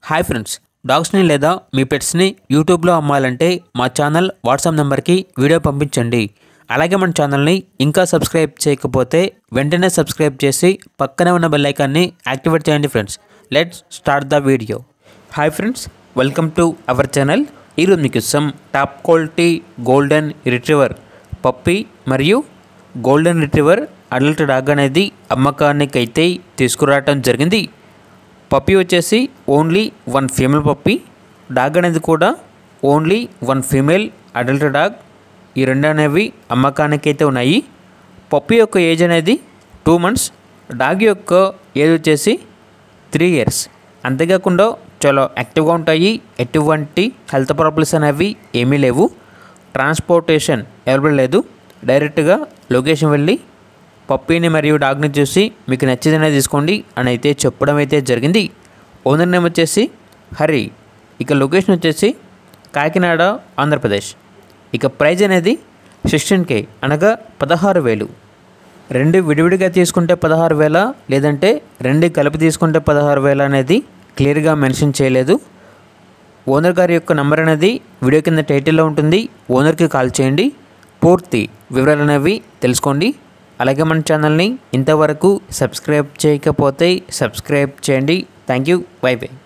hi friends డాగ్స్ని లేదా మీ పెట్స్ని యూట్యూబ్లో అమ్మాలంటే మా ఛానల్ వాట్సాప్ నెంబర్కి వీడియో పంపించండి అలాగే మన ఛానల్ని ఇంకా సబ్స్క్రైబ్ చేయకపోతే వెంటనే సబ్స్క్రైబ్ చేసి పక్కనే ఉన్న బెల్ ఐకాన్ని యాక్టివేట్ చేయండి friends let's start the video hi friends welcome to our channel ఈరోజు మీకు some top quality golden retriever puppy మరియు గోల్డెన్ రిట్రీవర్ అడల్ట్ డాగ్ అనేది అమ్మకానికి అయితే తీసుకురావటం జరిగింది పప్పి వచ్చేసి only one female puppy dog అనేది కూడా only one female adult dog ఈ రెండు అనేవి అమ్మకానికి అయితే ఉన్నాయి పప్పి యొక్క ఏజ్ అనేది టూ మంత్స్ డాగ్ యొక్క ఏజ్ వచ్చేసి త్రీ ఇయర్స్ అంతేకాకుండా చాలా యాక్టివ్గా ఉంటాయి ఎటువంటి హెల్త్ ప్రాబ్లమ్స్ అనేవి ఏమీ లేవు ట్రాన్స్పోర్టేషన్ అవైలబుల్ లేదు డైరెక్ట్గా లొకేషన్ వెళ్ళి పప్పీని మరియు డాగ్ని చూసి మీకు నచ్చిందనే తీసుకోండి అని అయితే చెప్పడం అయితే జరిగింది ఓనర్ నేమ్ వచ్చేసి హరి ఇక లొకేషన్ వచ్చేసి కాకినాడ ఆంధ్రప్రదేశ్ ఇక ప్రైజ్ అనేది సిక్స్టీన్ కే అనగా పదహారు వేలు రెండు విడివిడిగా తీసుకుంటే పదహారు వేల లేదంటే రెండు కలిపి తీసుకుంటే పదహారు వేల అనేది క్లియర్గా మెన్షన్ చేయలేదు ఓనర్ గారి యొక్క నంబర్ అనేది వీడియో కింద టైటిల్లో ఉంటుంది ఓనర్కి కాల్ చేయండి పూర్తి వివరాలు అనేవి తెలుసుకోండి అలాగే మన ఛానల్ని ఇంతవరకు సబ్స్క్రైబ్ చేయకపోతే సబ్స్క్రైబ్ చేయండి థ్యాంక్ యూ బై బై